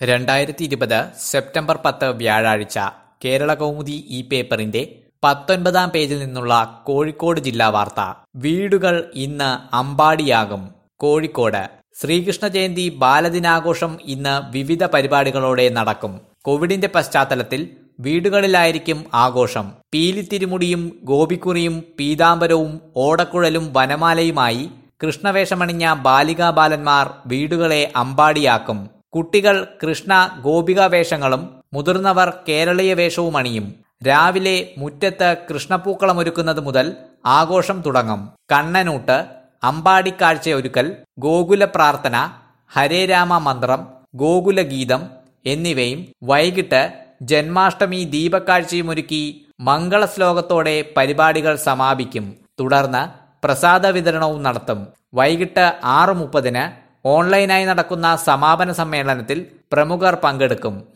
രണ്ടായിരത്തി ഇരുപത് സെപ്റ്റംബർ പത്ത് വ്യാഴാഴ്ച കേരള കൗമുദി ഈ പേപ്പറിന്റെ പത്തൊൻപതാം പേജിൽ നിന്നുള്ള കോഴിക്കോട് ജില്ലാ വാർത്ത വീടുകൾ ഇന്ന് അമ്പാടിയാകും കോഴിക്കോട് ശ്രീകൃഷ്ണ ജയന്തി ബാലദിനാഘോഷം ഇന്ന് വിവിധ പരിപാടികളോടെ നടക്കും കോവിഡിന്റെ പശ്ചാത്തലത്തിൽ വീടുകളിലായിരിക്കും ആഘോഷം പീലിത്തിരുമുടിയും ഗോപിക്കുറിയും പീതാംബരവും ഓടക്കുഴലും വനമാലയുമായി കൃഷ്ണവേഷമണിഞ്ഞ ബാലികാ ബാലന്മാർ വീടുകളെ അമ്പാടിയാക്കും കുട്ടികൾ കൃഷ്ണ ഗോപിക വേഷങ്ങളും മുതിർന്നവർ കേരളീയ വേഷവും അണിയും രാവിലെ മുറ്റത്ത് കൃഷ്ണപ്പൂക്കളമൊരുക്കുന്നത് മുതൽ ആഘോഷം തുടങ്ങും കണ്ണനൂട്ട് അമ്പാടിക്കാഴ്ചയൊരുക്കൽ ഗോകുല പ്രാർത്ഥന ഹരേ രാമ മന്ത്രം ഗോകുലഗീതം എന്നിവയും വൈകിട്ട് ജന്മാഷ്ടമി ദീപക്കാഴ്ചയുമൊരുക്കി മംഗളശ്ലോകത്തോടെ പരിപാടികൾ സമാപിക്കും തുടർന്ന് പ്രസാദ വിതരണവും നടത്തും വൈകിട്ട് ആറ് മുപ്പതിന് ഓൺലൈനായി നടക്കുന്ന സമാപന സമ്മേളനത്തിൽ പ്രമുഖർ പങ്കെടുക്കും